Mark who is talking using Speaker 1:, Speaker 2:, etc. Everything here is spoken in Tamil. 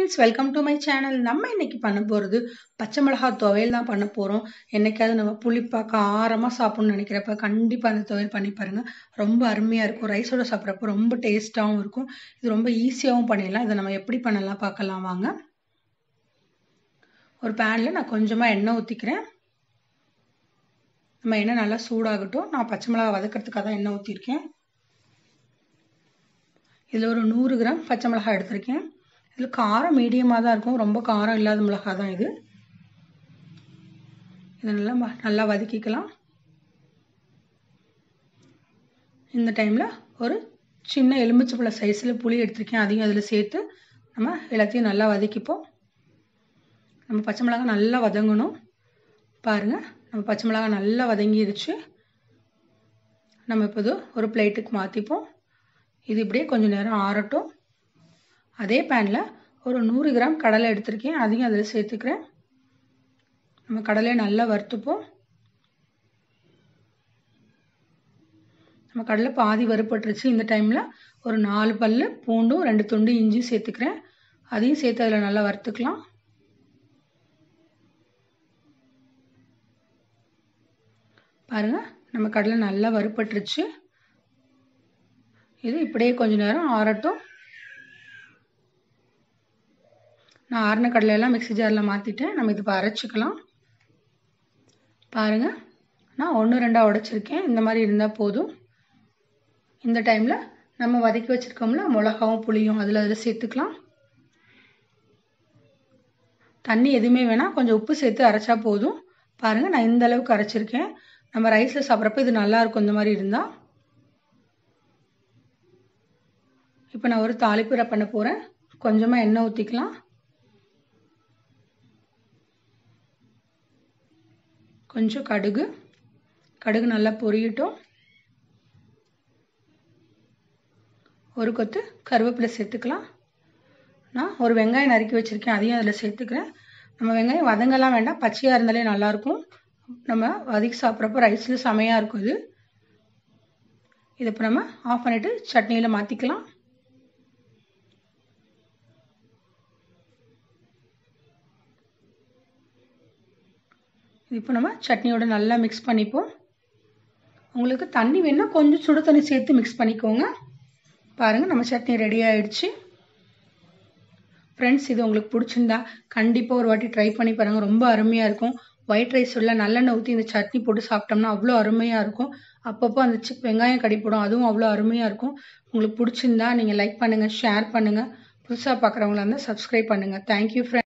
Speaker 1: friends welcome to my channel நம்ம இன்னைக்கு பண்ண போகிறது பச்சை மிளகாய் துவையல் தான் பண்ண போகிறோம் என்னைக்காவது நம்ம புளிப்பாக காரமாக சாப்பிட்ணும்னு நினைக்கிறப்ப கண்டிப்பாக அந்த துவையல் பண்ணி பாருங்கள் ரொம்ப அருமையாக இருக்கும் ரைஸோட சாப்பிட்றப்ப ரொம்ப டேஸ்ட்டாகவும் இருக்கும் இது ரொம்ப ஈஸியாகவும் பண்ணிடலாம் இதை நம்ம எப்படி பண்ணலாம் பார்க்கலாம் வாங்க ஒரு பேனில் நான் கொஞ்சமாக எண்ணெய் ஊற்றிக்கிறேன் நம்ம எண்ணெய் நல்லா சூடாகட்டும் நான் பச்சை மிளகாய் வதக்கிறதுக்காக தான் எண்ணெய் ஊற்றிருக்கேன் இதில் ஒரு நூறு கிராம் பச்சை மிளகாய் எடுத்திருக்கேன் இதில் காரம் மீடியமாக தான் இருக்கும் ரொம்ப காரம் இல்லாத மிளகாய் தான் இது இதை நல்லா நல்லா வதக்கிக்கலாம் இந்த டைமில் ஒரு சின்ன எலுமிச்சப்பழ சைஸில் புளி எடுத்திருக்கேன் அதையும் அதில் சேர்த்து நம்ம எல்லாத்தையும் நல்லா வதக்கிப்போம் நம்ம பச்சை மிளகாய் நல்லா வதங்கணும் பாருங்கள் நம்ம பச்சை மிளகாய் நல்லா வதங்கிடுச்சு நம்ம இப்போது ஒரு பிளேட்டுக்கு மாற்றிப்போம் இது இப்படியே கொஞ்சம் நேரம் ஆறட்டும் அதே பேனில் ஒரு நூறு கிராம் கடலை எடுத்திருக்கேன் அதையும் அதில் சேர்த்துக்கிறேன் நம்ம கடலையை நல்லா வறுத்துப்போம் நம்ம கடலை பாதி வறுப்பட்டுருச்சு இந்த டைமில் ஒரு நாலு பல் பூண்டும் ரெண்டு துண்டு இஞ்சி சேர்த்துக்கிறேன் அதையும் சேர்த்து அதில் நல்லா வறுத்துக்கலாம் பாருங்கள் நம்ம கடலை நல்லா வறுப்பட்டுருச்சு இது இப்படியே கொஞ்ச நேரம் ஆறட்டும் நான் ஆறின கடலையெல்லாம் மிக்சி ஜாரில் மாற்றிட்டேன் நம்ம இது இப்போ அரைச்சிக்கலாம் பாருங்கள் நான் ஒன்று ரெண்டாக உடைச்சிருக்கேன் இந்த மாதிரி இருந்தால் போதும் இந்த டைமில் நம்ம வதக்கி வச்சுருக்கோம்ல மிளகாவும் புளியும் அதில் அதில் சேர்த்துக்கலாம் தண்ணி எதுவுமே வேணாம் கொஞ்சம் உப்பு சேர்த்து அரைச்சா போதும் பாருங்கள் நான் இந்த அளவுக்கு அரைச்சிருக்கேன் நம்ம ரைஸில் சாப்பிட்றப்ப இது நல்லாயிருக்கும் இந்த மாதிரி இருந்தால் இப்போ நான் ஒரு தாளிப்புரை பண்ண போகிறேன் கொஞ்சமாக எண்ணெய் ஊற்றிக்கலாம் கொஞ்சம் கடுகு கடுகு நல்லா பொரியட்டும் ஒரு கொத்து கருவேப்பிலை சேர்த்துக்கலாம் நான் ஒரு வெங்காயம் நறுக்கி வச்சுருக்கேன் அதையும் அதில் சேர்த்துக்கிறேன் நம்ம வெங்காயம் வதங்கலாம் வேண்டாம் பச்சையாக இருந்தாலே நல்லாயிருக்கும் நம்ம வதக்கி சாப்பிட்றப்ப ரைஸில் செமையாக இருக்கும் இது இதை இப்போ நம்ம ஆஃப் பண்ணிவிட்டு சட்னியில் மாற்றிக்கலாம் இப்போ நம்ம சட்னியோட நல்லா மிக்ஸ் பண்ணிப்போம் உங்களுக்கு தண்ணி வேணால் கொஞ்சம் சுடு தண்ணி சேர்த்து மிக்ஸ் பண்ணிக்கோங்க பாருங்கள் நம்ம சட்னி ரெடி ஆகிடுச்சு ஃப்ரெண்ட்ஸ் இது உங்களுக்கு பிடிச்சிருந்தா கண்டிப்பாக ஒரு வாட்டி ட்ரை பண்ணி பாருங்கள் ரொம்ப அருமையாக இருக்கும் ஒயிட் ரைஸ் உள்ள நல்லெண்ணெய் ஊற்றி இந்த சட்னி போட்டு சாப்பிட்டோம்னா அவ்வளோ அருமையாக இருக்கும் அப்பப்போ அந்த சிக் வெங்காயம் கடிப்படும் அதுவும் அவ்வளோ அருமையாக இருக்கும் உங்களுக்கு பிடிச்சிருந்தா நீங்கள் லைக் பண்ணுங்கள் ஷேர் பண்ணுங்கள் புதுசாக பார்க்குறவங்களா இருந்தால் சப்ஸ்கிரைப் பண்ணுங்கள் தேங்க்யூ ஃப்ரெண்ட்